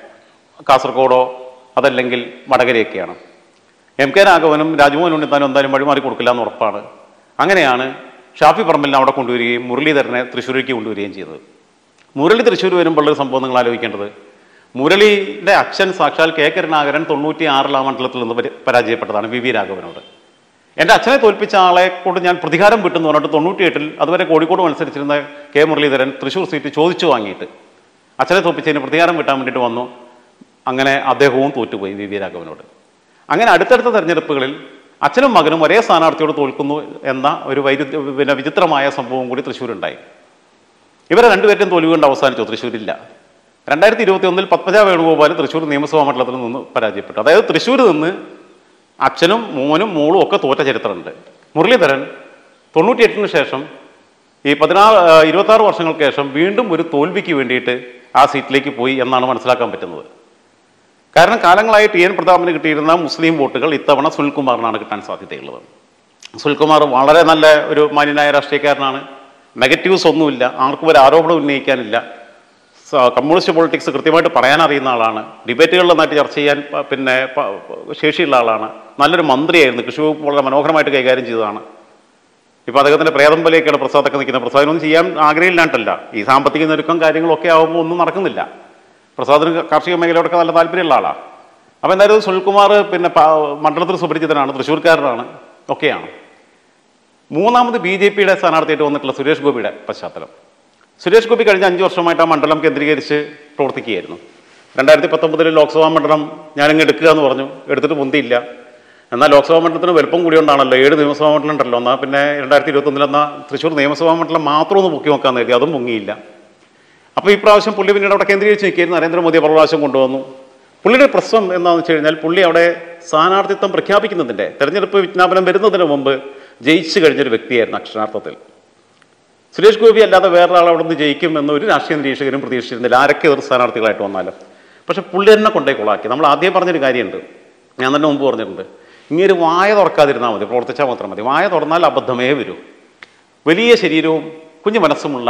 കാസർഗോഡോ അതല്ലെങ്കിൽ വടകരയൊക്കെയാണ് എം കെ രാഘവനും രാജ്മോഹൻ ഉണ്ണിത്താനും എന്തായാലും വഴിമാറി കൊടുക്കില്ല എന്ന് ഉറപ്പാണ് അങ്ങനെയാണ് ഷാഫി പറമ്പലിനെ അവിടെ കൊണ്ടുവരികയും മുരളീധരനെ തൃശ്ശൂരേക്ക് കൊണ്ടുവരികയും ചെയ്തത് മുരളി തൃശ്ശൂർ വരുമ്പോൾ ഒരു സംഭവം നിങ്ങൾ ആലോചിക്കേണ്ടത് മുരളിയുടെ അച്ഛൻ സാക്ഷാൽ കെ കരുണാകരൻ തൊണ്ണൂറ്റി ആറിൽ ആ മണ്ഡലത്തിൽ നിന്ന് പരി- പരാജയപ്പെട്ടതാണ് വി വി രാഘവനോട് എൻ്റെ അച്ഛനെ തോൽപ്പിച്ച ആളെ കൊണ്ട് ഞാൻ പ്രതികാരം വിട്ടെന്ന് പറഞ്ഞിട്ട് തൊണ്ണൂറ്റിയെട്ടിൽ അതുവരെ കോഴിക്കോട് മത്സരിച്ചിരുന്ന കെ മുരളീധരൻ തൃശ്ശൂർ സീറ്റ് ചോദിച്ചു വാങ്ങിയിട്ട് അച്ഛനെ തോൽപ്പിച്ചതിന് പ്രതികാരം വിട്ടാൻ വേണ്ടിയിട്ട് വന്നു അങ്ങനെ അദ്ദേഹവും തോറ്റുപോയി വി വി രാഘവനോട് അങ്ങനെ അടുത്തടുത്ത തെരഞ്ഞെടുപ്പുകളിൽ അച്ഛനും മകനും ഒരേ സ്ഥാനാർത്ഥിയോട് തോൽക്കുന്നു എന്ന ഒരു വൈരുദ്ധ്യ പിന്നെ വിചിത്രമായ സംഭവം കൂടി തൃശ്ശൂരുണ്ടായി ഇവരെ രണ്ടുപേരും തോൽവി കൊണ്ട് അവസാനിച്ചു തൃശ്ശൂരില്ല രണ്ടായിരത്തി ഇരുപത്തി ഒന്നിൽ പത്മജ വേണുഗോപാൽ തൃശ്ശൂർ നിയമസഭാ മണ്ഡലത്തിൽ നിന്ന് പരാജയപ്പെട്ടു അതായത് തൃശ്ശൂർ നിന്ന് അച്ഛനും മോനും മോളും ഒക്കെ തോറ്റ ചരിത്രമുണ്ട് മുരളീധരൻ തൊണ്ണൂറ്റിയെട്ടിന് ശേഷം ഈ പതിനാറ് ഇരുപത്തി ആറ് വർഷങ്ങൾക്ക് ശേഷം വീണ്ടും ഒരു തോൽവിക്ക് വേണ്ടിയിട്ട് ആ സീറ്റിലേക്ക് പോയി എന്നാണ് മനസ്സിലാക്കാൻ പറ്റുന്നത് കാരണം കാലങ്ങളായി ടി എൻ പ്രതാപന് കിട്ടിയിരുന്ന മുസ്ലിം വോട്ടുകൾ ഇത്തവണ സുനിൽകുമാറിനാണ് കിട്ടാൻ സാധ്യതയുള്ളത് സുനിൽകുമാർ വളരെ നല്ല ഒരു മാന്യനായ രാഷ്ട്രീയക്കാരനാണ് നെഗറ്റീവ്സ് ഒന്നുമില്ല ആർക്കും ഒരു ആരോപണം ഉന്നയിക്കാനില്ല സ- കമ്മ്യൂണിസ്റ്റ് പൊളിറ്റിക്സ് കൃത്യമായിട്ട് പറയാൻ അറിയുന്ന ആളാണ് ഡിബേറ്റുകളിൽ നന്നായിട്ട് ചർച്ച ചെയ്യാൻ പ- പിന്നെ പ- ശേഷിയുള്ള ആളാണ് നല്ലൊരു മന്ത്രിയായിരുന്നു കൃഷി വകുപ്പ് വളരെ മനോഹരമായിട്ട് കൈകാര്യം ചെയ്തതാണ് ഇപ്പോൾ അദ്ദേഹത്തിൻ്റെ പ്രേതം പോലെയൊക്കെയാണ് പ്രസാദൊക്കെ നിൽക്കുന്നത് പ്രസാദിനൊന്നും ചെയ്യാൻ ആഗ്രഹമില്ലാണ്ടല്ല ഈ സാമ്പത്തിക ഞെരുക്കം കാര്യങ്ങളൊക്കെ ആകുമ്പോൾ ഒന്നും നടക്കുന്നില്ല പ്രസാദിന് കാർഷിക മേഖലയോടൊക്കെ നല്ല താല്പര്യമുള്ള ആളാണ് അപ്പോൾ എന്തായാലും സുനിൽകുമാർ പിന്നെ പ- മണ്ഡലത്തിൽ സുപരിചിതനാണ് തൃശ്ശൂർക്കാരനാണ് ഒക്കെയാണ് മൂന്നാമത് ബി ജെ പിയുടെ സ്ഥാനാർത്ഥിയായിട്ട് വന്നിട്ടുള്ള സുരേഷ് ഗോപിയുടെ പശ്ചാത്തലം സുരേഷ് ഗോപി കഴിഞ്ഞ അഞ്ച് വർഷമായിട്ട് ആ മണ്ഡലം കേന്ദ്രീകരിച്ച് പ്രവർത്തിക്കുകയായിരുന്നു രണ്ടായിരത്തി പത്തൊമ്പതിൽ ലോക്സഭാ മണ്ഡലം ഞാനിങ്ങ് എടുക്കുക എന്ന് പറഞ്ഞു എടുത്തിട്ട് മുന്തിയില്ല എന്നാൽ ലോക്സഭാ മണ്ഡലത്തിന് വലുപ്പം കൂടിയോണ്ടാണല്ലോ ഏഴ് നിയമസഭാ മണ്ഡലം ഉണ്ടല്ലോ എന്നാൽ പിന്നെ രണ്ടായിരത്തി ഇരുപത്തൊന്നിൽ എന്നാൽ തൃശ്ശൂർ നിയമസഭാ മണ്ഡലം മാത്രം ഒന്ന് പൊക്കി നോക്കാമെന്ന് കരുതി അതും പൊങ്ങിയില്ല അപ്പോൾ ഈ പ്രാവശ്യം പുള്ളി പിന്നീട് അവിടെ കേന്ദ്രീകരിച്ച് നിൽക്കുകയായിരുന്നു നരേന്ദ്രമോദി പല പ്രാവശ്യം കൊണ്ടുവന്നു പുള്ളിയുടെ പ്രശ്നം എന്താണെന്ന് വെച്ച് കഴിഞ്ഞാൽ പുള്ളി അവിടെ സ്ഥാനാർത്ഥിത്വം പ്രഖ്യാപിക്കുന്നതിൻ്റെ തെരഞ്ഞെടുപ്പ് വിജ്ഞാപനം വരുന്നതിന് മുമ്പ് ജയിച്ചു കഴിഞ്ഞൊരു വ്യക്തിയായിരുന്നു അക്ഷരാർത്ഥത്തിൽ സുരേഷ് ഗോപി അല്ലാതെ വേറൊരാൾ അവിടെ നിന്ന് ജയിക്കും എന്ന് ഒരു രാഷ്ട്രീയ നിരീക്ഷകരും പ്രതീക്ഷിച്ചിരുന്നില്ല ആരൊക്കെ എതിർ സ്ഥാനാർത്ഥികളായിട്ട് വന്നാലും പക്ഷെ പുള്ളി തന്നെ കൊണ്ടേ കൊളാക്കി നമ്മൾ ആദ്യം പറഞ്ഞൊരു കാര്യമുണ്ട് ഞാൻ തന്നെ മുമ്പ് പറഞ്ഞിട്ടുണ്ട് ഇങ്ങനെ ഒരു വായ തുറക്കാതിരുന്നാൽ മതി പ്രവർത്തിച്ചാൽ മാത്രം മതി വായ തുറന്നാൽ അബദ്ധമേ വരൂ വലിയ ശരീരവും കുഞ്ഞു മനസ്സുമുള്ള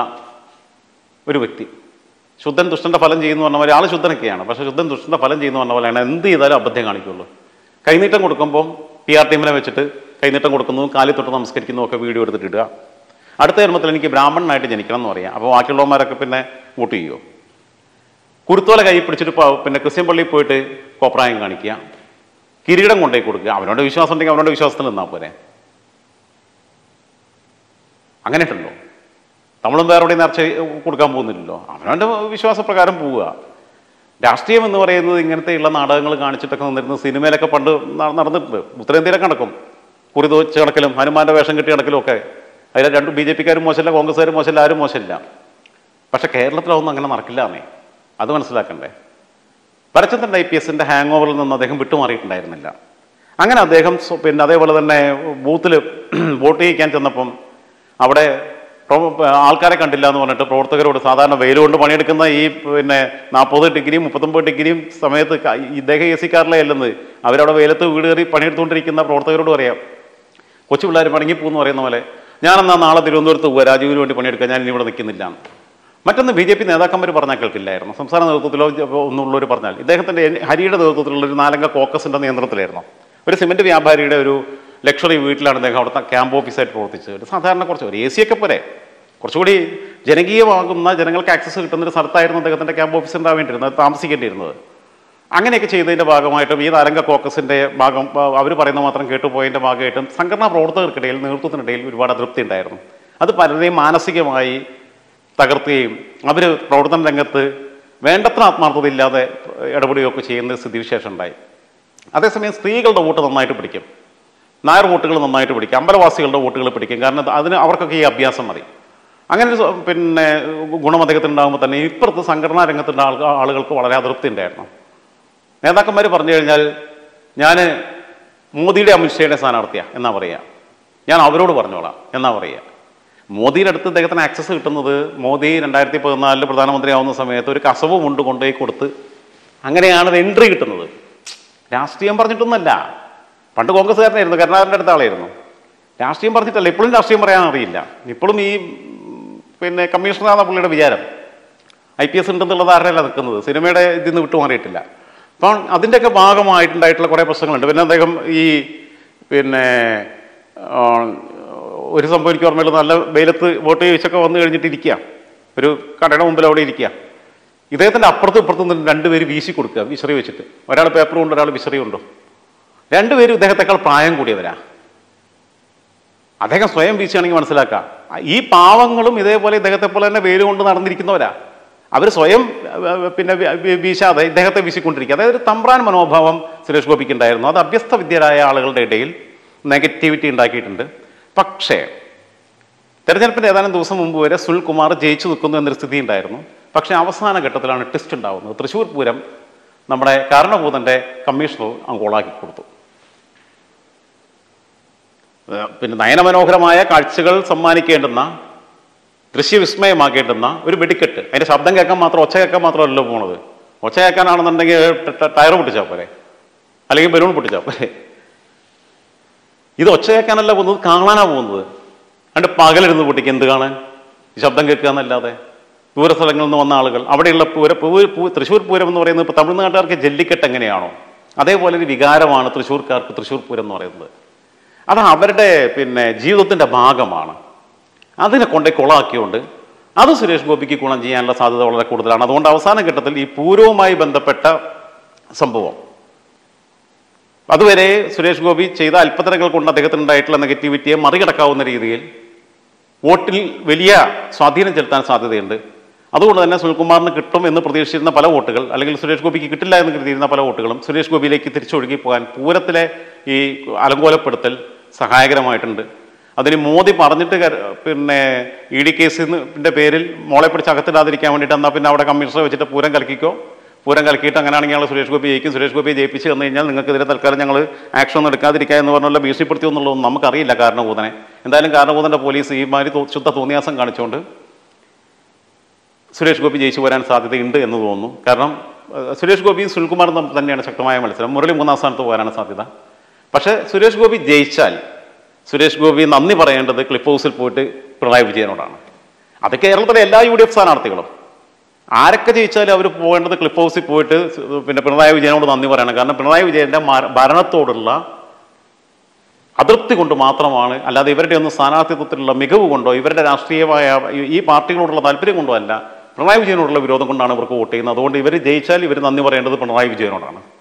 ഒരു വ്യക്തി ശുദ്ധൻ ദുഷ്ടന്റെ ഫലം ചെയ്യുന്നു പറഞ്ഞ പോലെ ആൾ ശുദ്ധനൊക്കെയാണ് പക്ഷെ ശുദ്ധൻ ദുഷ്ടന്റെ ഫലം ചെയ്യുന്നു പറഞ്ഞ പോലെയാണ് എന്ത് ചെയ്താലും അബദ്ധം കാണിക്കുള്ളൂ കൈനീട്ടം കൊടുക്കുമ്പോൾ പി ആർ ടീമിനെ വെച്ചിട്ട് കൈനീട്ടം കൊടുക്കുന്നു കാലിൽ തൊട്ട് നമസ്കരിക്കുന്നു ഒക്കെ വീഡിയോ എടുത്തിട്ട് ഇടുക അടുത്ത ജന്മത്തിൽ എനിക്ക് ബ്രാഹ്മണനായിട്ട് ജനിക്കണം എന്ന് പറയാം അപ്പോൾ ബാക്കിയുള്ളവന്മാരൊക്കെ പിന്നെ വോട്ട് ചെയ്യുമോ കുരുത്തോല കൈ പിടിച്ചിട്ട് പ- പിന്നെ ക്രിസ്ത്യൻ പള്ളിയിൽ പോയിട്ട് കോപ്രായം കാണിക്കുക കിരീടം കൊണ്ടുപോയി കൊടുക്കുക അവനോട് വിശ്വാസം ഉണ്ടെങ്കിൽ അവനോട് വിശ്വാസത്തിൽ നിന്നാൽ പോരെ അങ്ങനെ ഉണ്ടല്ലോ നമ്മളും വേറെ എവിടെയും നേർച്ച കൊടുക്കാൻ പോകുന്നില്ലല്ലോ അവനവൻ്റെ വിശ്വാസപ്രകാരം പോവുക രാഷ്ട്രീയം എന്ന് പറയുന്നത് ഇങ്ങനത്തെയുള്ള നാടകങ്ങൾ കാണിച്ചിട്ടൊക്കെ നിന്നിരുന്ന സിനിമയിലൊക്കെ പണ്ട് ന- നടന്നിട്ടുണ്ട് ഉത്തരേന്ത്യയിലൊക്കെ നടക്കും കുറി തോച്ച് കിടക്കലും ഹനുമാന്റെ വേഷം കെട്ടി കിടക്കലും ഒക്കെ അതിൽ രണ്ട് ബി ജെ പിക്കാരും മോശമില്ല കോൺഗ്രസ്സുകാരും മോശമില്ല ആരും മോശമില്ല പക്ഷെ കേരളത്തിലൊന്നും അങ്ങനെ നടക്കില്ല എന്നേ അത് മനസ്സിലാക്കണ്ടേ പരച്ചന്ദ്രൻ ഐ പി എസിന്റെ ഹാങ് ഓവറിൽ നിന്ന് അദ്ദേഹം വിട്ടുമാറിയിട്ടുണ്ടായിരുന്നില്ല അങ്ങനെ അദ്ദേഹം സ്വ- പിന്നെ അതേപോലെ തന്നെ ബൂത്തിൽ വോട്ട് ചെയ്യിക്കാൻ ചെന്നപ്പം അവിടെ പ്രോ- ആൾക്കാരെ കണ്ടില്ല എന്ന് പറഞ്ഞിട്ട് പ്രവർത്തകരോട് സാധാരണ വെയിൽ കൊണ്ട് പണിയെടുക്കുന്ന ഈ പിന്നെ നാൽപ്പത് ഡിഗ്രിയും മുപ്പത്തൊമ്പത് ഡിഗ്രിയും സമയത്ത് ക- ഇദ്ദേഹം എ സി കാറിലെ അല്ലെന്ന് അവരവിടെ വെയിലത്ത് വീട് കയറി പണിയെടുത്തുകൊണ്ടിരിക്കുന്ന പ്രവർത്തകരോട് പറയാം കൊച്ചു പിള്ളേർ മടങ്ങിപ്പോന്ന് പറയുന്ന പോലെ ഞാനെന്നാ നാളെ തിരുവനന്തപുരത്ത് പോവുക രാജീവിന് വേണ്ടി പണിയെടുക്കാൻ ഞാൻ ഇനി ഇവിടെ നിൽക്കുന്നില്ല മറ്റൊന്ന് ബി ജെ പി നേതാക്കന്മാർ പറഞ്ഞാൽ കേൾക്കില്ലായിരുന്നു സംസ്ഥാന നേതൃത്വത്തിലോ ഒന്നുള്ളവർ പറഞ്ഞാൽ ഇദ്ദേഹത്തിൻ്റെ ഹരിയുടെ നേതൃത്വത്തിലുള്ള ഒരു നാലംഗ കോക്കസിൻ്റെ നിയന്ത്രണത്തിലായിരുന്നു ഒരു സിമെന്റ് വ്യാപാരിയുടെ ഒരു ലക്ഷറി വീട്ടിലാണ് അദ്ദേഹം അവിടുത്തെ ക്യാമ്പ് ഓഫീസായിട്ട് പ്രവർത്തിച്ചത് ഒരു സാധാരണ കുറച്ച് ഒരു എ സി ഒക്കെ പോലെ കുറച്ചുകൂടി ജനകീയമാകുന്ന ജനങ്ങൾക്ക് ആക്സസ് കിട്ടുന്ന ഒരു സ്ഥലത്തായിരുന്നു അദ്ദേഹത്തിൻ്റെ ക്യാമ്പ് ഓഫീസ് ഉണ്ടാവേണ്ടിയിരുന്നത് താമസിക്കേണ്ടിയിരുന്നത് അങ്ങനെയൊക്കെ ചെയ്തതിൻ്റെ ഭാഗമായിട്ടും ഈ നാരംഗ കോക്കസിൻ്റെ ഭാഗം അവർ പറയുന്ന മാത്രം കേട്ടുപോയതിൻ്റെ ഭാഗമായിട്ടും സംഘടനാ പ്രവർത്തകർക്കിടയിൽ നേതൃത്വത്തിനിടയിൽ ഒരുപാട് അതൃപ്തി ഉണ്ടായിരുന്നു അത് പലരെയും മാനസികമായി തകർത്തുകയും അവർ പ്രവർത്തന രംഗത്ത് വേണ്ടത്ര ആത്മാർത്ഥതയില്ലാതെ ഇടപെടുകയൊക്കെ ചെയ്യുന്ന സ്ഥിതിവിശേഷം ഉണ്ടായി അതേസമയം സ്ത്രീകളുടെ വോട്ട് നന്നായിട്ട് പിടിക്കും നായർ വോട്ടുകൾ നന്നായിട്ട് പിടിക്കും അമ്പലവാസികളുടെ വോട്ടുകൾ പിടിക്കും കാരണം അത് അതിന് അവർക്കൊക്കെ ഈ അഭ്യാസം മതി അങ്ങനെ ഒരു സ- പിന്നെ ഗുണം അദ്ദേഹത്തിന് ഉണ്ടാകുമ്പോൾ തന്നെ ഇപ്പുറത്ത് സംഘടനാ രംഗത്തുള്ള ആൾ ആളുകൾക്ക് വളരെ അതൃപ്തി ഉണ്ടായിരുന്നു നേതാക്കന്മാർ പറഞ്ഞു കഴിഞ്ഞാൽ ഞാൻ മോദിയുടെ അമിത്ഷയുടെ സ്ഥാനാർത്ഥിയാണ് എന്നാ പറയുക ഞാൻ അവരോട് പറഞ്ഞോളാം എന്നാ പറയുക മോദിയുടെ അടുത്ത് അദ്ദേഹത്തിന് ആക്സസ് കിട്ടുന്നത് മോദി രണ്ടായിരത്തി പതിനാലിൽ പ്രധാനമന്ത്രിയാവുന്ന സമയത്ത് ഒരു കസവ് മുണ്ട് കൊണ്ടുപോയി കൊടുത്ത് അങ്ങനെയാണ് ഒരു എൻട്രി കിട്ടുന്നത് രാഷ്ട്രീയം പറഞ്ഞിട്ടൊന്നല്ല പണ്ട് കോൺഗ്രസ്സുകാരനായിരുന്നു കരുണാകരൻ്റെ അടുത്ത ആളായിരുന്നു രാഷ്ട്രീയം പറഞ്ഞിട്ടല്ല ഇപ്പോഴും രാഷ്ട്രീയം പറയാൻ അറിയില്ല ഇപ്പോഴും ഈ ഉം, പിന്നെ കമ്മീഷണറാണ് പുള്ളിയുടെ വിചാരം ഐ പി എസ് ഉണ്ടെന്നുള്ള ധാരണയല്ല നിൽക്കുന്നത് സിനിമയുടെ ഇതിൽ നിന്ന് വിട്ടുമാറിയിട്ടില്ല അപ്പം അതിൻ്റെയൊക്കെ ഭാഗമായിട്ടുണ്ടായിട്ടുള്ള കുറേ പ്രശ്നങ്ങളുണ്ട് പിന്നെ അദ്ദേഹം ഈ പിന്നെ ആ, ഒരു സംഭവം എനിക്ക് ഓർമ്മയുള്ളൂ നല്ല വെയിലത്ത് വോട്ട് ചോദിച്ചൊക്കെ വന്നു കഴിഞ്ഞിട്ട് ഇരിക്കുക ഒരു കടയുടെ മുമ്പിൽ അവിടെ ഇരിക്കുക ഇദ്ദേഹത്തിൻ്റെ അപ്പുറത്തും ഇപ്പുറത്തും നിന്ന് രണ്ടുപേര് വീശി കൊടുക്കുക വിശറി വെച്ചിട്ട് ഒരാൾ പേപ്പർ കൊണ്ട് ഒരാൾ വിശറി കൊണ്ടോ രണ്ടുപേരും ഇദ്ദേഹത്തെക്കാൾ പ്രായം കൂടിയവരാ അദ്ദേഹം സ്വയം വീശുകയാണെങ്കിൽ മനസ്സിലാക്കാം ഈ പാവങ്ങളും ഇതേപോലെ ഇദ്ദേഹത്തെ പോലെ തന്നെ വെയിൽ കൊണ്ട് നടന്നിരിക്കുന്നവരാ അവർ സ്വയം അഹ്, പിന്നെ വി- വി- വീശാതെ ഇദ്ദേഹത്തെ വീശിക്കൊണ്ടിരിക്കുക അതായത് ഒരു തമ്പ്രാൻ മനോഭാവം സുരേഷ് ഗോപിക്ക് ഉണ്ടായിരുന്നു അത് അഭ്യസ്ത വിദ്യരായ ആളുകളുടെ ഇടയിൽ നെഗറ്റിവിറ്റി ഉണ്ടാക്കിയിട്ടുണ്ട് പക്ഷേ തെരഞ്ഞെടുപ്പിന്റെ ഏതാനും ദിവസം മുമ്പ് വരെ സുൽകുമാർ ജയിച്ചു നിൽക്കുന്നു എന്നൊരു സ്ഥിതി ഉണ്ടായിരുന്നു പക്ഷേ അവസാന ഘട്ടത്തിലാണ് ട്വിസ്റ്റ് ഉണ്ടാവുന്നത് തൃശ്ശൂർ പൂരം നമ്മുടെ കാരണഭൂതന്റെ കമ്മീഷണർ അങ്ങോളാക്കി കൊടുത്തു ഏഹ് പിന്നെ നയനമനോഹരമായ കാഴ്ചകൾ സമ്മാനിക്കേണ്ടുന്ന ദൃശ്യവിസ്മയമാക്കേണ്ടുന്ന ഒരു വെടിക്കെട്ട് അതിന്റെ ശബ്ദം കേൾക്കാൻ മാത്രം ഒച്ച കേൾക്കാൻ മാത്രമല്ലല്ലോ പോണത് ഒച്ച കേൾക്കാനാണെന്നുണ്ടെങ്കിൽ ട- ട- ടയർ പൊട്ടിച്ചാൽ പോരെ അല്ലെങ്കിൽ ബലൂൺ പൊട്ടിച്ചാൽ പോരെ ഇത് ഒച്ച കേൾക്കാനല്ല പോകുന്നത് കാണാനാ പോകുന്നത് അണ്ട് പകലിരുന്ന് പൊട്ടിക്ക് എന്ത് കാണാൻ ഈ ശബ്ദം കേൾക്കുക എന്നല്ലാതെ ദൂരസ്ഥലങ്ങളിൽ നിന്ന് വന്ന ആളുകൾ അവിടെയുള്ള പൂര പൂ- പൂ- തൃശ്ശൂർ പൂരം എന്ന് പറയുന്നത് ഇപ്പോൾ തമിഴ്നാട്ടുകാർക്ക് ജല്ലിക്കെട്ട് എങ്ങനെയാണോ അതേപോലെ ഒരു വികാരമാണ് തൃശ്ശൂർക്കാർക്ക് തൃശ്ശൂർ പൂരം എന്ന് പറയുന്നത് അത് അവരുടെ പിന്നെ ജീവിതത്തിൻ്റെ ഭാഗമാണ് അതിനെ കൊണ്ടേ കുളമാക്കിയുകൊണ്ട് അത് സുരേഷ് ഗോപിക്ക് ഗുണം ചെയ്യാനുള്ള സാധ്യത വളരെ കൂടുതലാണ് അതുകൊണ്ട് അവസാന ഘട്ടത്തിൽ ഈ പൂരവുമായി ബന്ധപ്പെട്ട സംഭവം അതുവരെ സുരേഷ് ഗോപി ചെയ്ത അല്പത്തരങ്ങൾ കൊണ്ട് അദ്ദേഹത്തിന് ഉണ്ടായിട്ടുള്ള നെഗറ്റിവിറ്റിയെ മറികടക്കാവുന്ന രീതിയിൽ വോട്ടിൽ വലിയ സ്വാധീനം ചെലുത്താൻ സാധ്യതയുണ്ട് അതുകൊണ്ട് തന്നെ സുനിൽകുമാറിന് കിട്ടും എന്ന് പ്രതീക്ഷിച്ചിരുന്ന പല വോട്ടുകൾ അല്ലെങ്കിൽ സുരേഷ് ഗോപിക്ക് കിട്ടില്ല എന്ന് കരുതിയിരുന്ന പല വോട്ടുകളും സുരേഷ് ഗോപിയിലേക്ക് തിരിച്ചൊഴുകി പോകാൻ പൂരത്തിലെ ഈ അലങ്കോലപ്പെടുത്തൽ സഹായകരമായിട്ടുണ്ട് അതിന് മോദി പറഞ്ഞിട്ട് കര- പിന്നെ ഇ ഡി കേസിന്റെ പേരിൽ മോളെ പിടിച്ച് അകത്തിടാതിരിക്കാൻ വേണ്ടിയിട്ട് എന്നാൽ പിന്നെ അവിടെ കമ്മീഷണറെ വെച്ചിട്ട് പൂരം കലക്കിക്കോ പൂരം കലക്കിയിട്ട് അങ്ങനെയാണെങ്കിൽ ഞങ്ങൾ സുരേഷ് ഗോപി ജയിക്കും സുരേഷ് ഗോപിയെ ജയിപ്പിച്ച് തന്നു കഴിഞ്ഞാൽ നിങ്ങൾക്കെതിരെ തൽക്കാലം ഞങ്ങൾ ആക്ഷൻ ഒന്നും എടുക്കാതിരിക്കുക എന്ന് പറഞ്ഞുള്ള ഭീഷണിപ്പെടുത്തി എന്നുള്ളതൊന്നും നമുക്കറിയില്ല കാരണഭൂതനെ എന്തായാലും കാരണഭൂതന്റെ പോലീസ് ഈ മാതിരി തോ- ശുദ്ധ തോന്നിയാസം കാണിച്ചുകൊണ്ട് സുരേഷ് ഗോപി ജയിച്ചു വരാൻ സാധ്യതയുണ്ട് എന്ന് തോന്നുന്നു കാരണം ഏഹ്, സുരേഷ് ഗോപിയും സുനിൽകുമാറും തമ്മിൽ തന്നെയാണ് ശക്തമായ മത്സരം മുരളി മൂന്നാം സ്ഥാനത്ത് പോകാനാണ് സാധ്യത പക്ഷേ സുരേഷ് ഗോപി ജയിച്ചാൽ സുരേഷ് ഗോപി നന്ദി പറയേണ്ടത് ക്ലിപ്പ് ഹൗസിൽ പോയിട്ട് പിണറായി വിജയനോടാണ് അത് കേരളത്തിലെ എല്ലാ യു ഡി എഫ് സ്ഥാനാർത്ഥികളും ആരൊക്കെ ജയിച്ചാലും അവർ പോകേണ്ടത് ക്ലിപ്പ് ഹൗസിൽ പോയിട്ട് സ് പിന്നെ പിണറായി വിജയനോട് നന്ദി പറയണം കാരണം പിണറായി വിജയന്റെ മര- ഭരണത്തോടുള്ള അതൃപ്തി കൊണ്ട് മാത്രമാണ് അല്ലാതെ ഇവരുടെ ഒന്നും സ്ഥാനാർത്ഥിത്വത്തിലുള്ള മികവ് കൊണ്ടോ ഇവരുടെ രാഷ്ട്രീയമായ ഈ- ഈ പാർട്ടികളോടുള്ള താല്പര്യം കൊണ്ടോ അല്ല പിണറായി വിജയനോടുള്ള വിരോധം കൊണ്ടാണ് ഇവർക്ക് വോട്ട് ചെയ്യുന്നത് അതുകൊണ്ട് ഇവർ ജയിച്ചാൽ ഇവർ നന്ദി പറയേണ്ടത് പിണറായി വിജയനോടാണ്